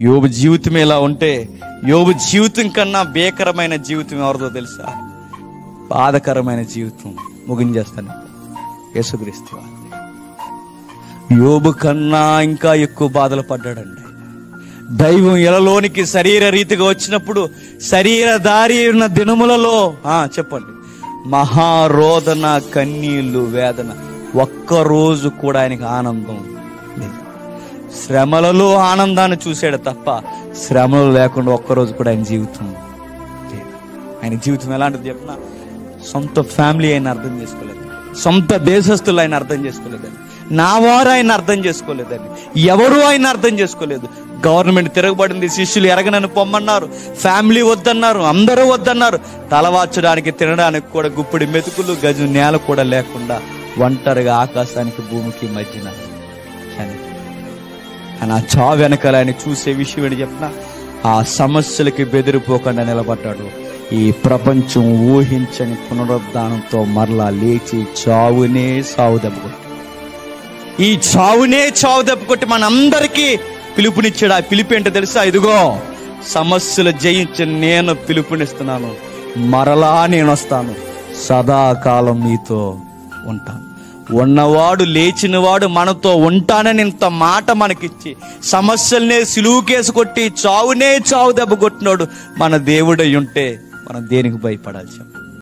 యోబు జీవితం ఎలా ఉంటే యోబు జీవితం కన్నా భీకరమైన జీవితం ఎవరిదో తెలుసా బాధకరమైన జీవితం ముగించేస్తాను యేసుక్రీస్తు వారు. యోబు కన్నా ఇంకా ఎక్కువ బాధలు పడ్డాడండి దైవం ఎలలోనికి శరీర రీతిగా వచ్చినప్పుడు శరీర దారి ఉన్న దినములలో ఆ చెప్పండి మహారోదన కన్నీళ్లు వేదన ఒక్కరోజు కూడా ఆయనకి ఆనందం లేదు శ్రమలలో ఆనందాన్ని చూశాడు తప్ప శ్రమలు లేకుండా ఒక్కరోజు కూడా ఆయన జీవితం లేదు. ఆయన జీవితం ఎలాంటిది చెప్పిన సొంత ఫ్యామిలీ ఆయన అర్థం చేసుకోలేదు సొంత దేశస్తులు ఆయన అర్థం చేసుకోలేదని నా వారు ఆయన అర్థం చేసుకోలేదని ఎవరు ఆయన అర్థం చేసుకోలేదు గవర్నమెంట్ తిరగబడింది శిష్యులు ఎరగనని పొమ్మన్నారు ఫ్యామిలీ వద్దన్నారు అందరూ వద్దన్నారు తలవార్చడానికి తినడానికి కూడా గుప్పిడి మెతుకులు గజు నేల కూడా లేకుండా ఒంటరిగా ఆకాశానికి భూమికి మధ్యన చనిపోయాడు. కానీ ఆ చావు వెనకాల ఆయన చూసే విషయం ఏంటి చెప్పిన ఆ సమస్యలకి బెదిరిపోకుండా నిలబడ్డాడు ఈ ప్రపంచం ఊహించని పునరుద్ధానంతో మరలా లేచి చావునే సావు దెబ్బకొట్టి ఈ చావునే చావు దెబ్బకొట్టి మనందరికీ పిలుపునిచ్చాడు ఆ పిలుపు ఏంటో తెలుసా ఇదిగో సమస్యలు జయించి నేను పిలుపునిస్తున్నాను మరలా నేను వస్తాను సదాకాలం మీతో ఉంటాను ఉన్నవాడు లేచినవాడు మనతో ఉంటానని ఇంత మాట మనకిచ్చి సమస్యల్నే సిలువుకేసి కొట్టి చావునే చావు దెబ్బ కొట్టినాడు మన దేవుడై ఉంటే మనం దేనికి భయపడాలి చెప్పండి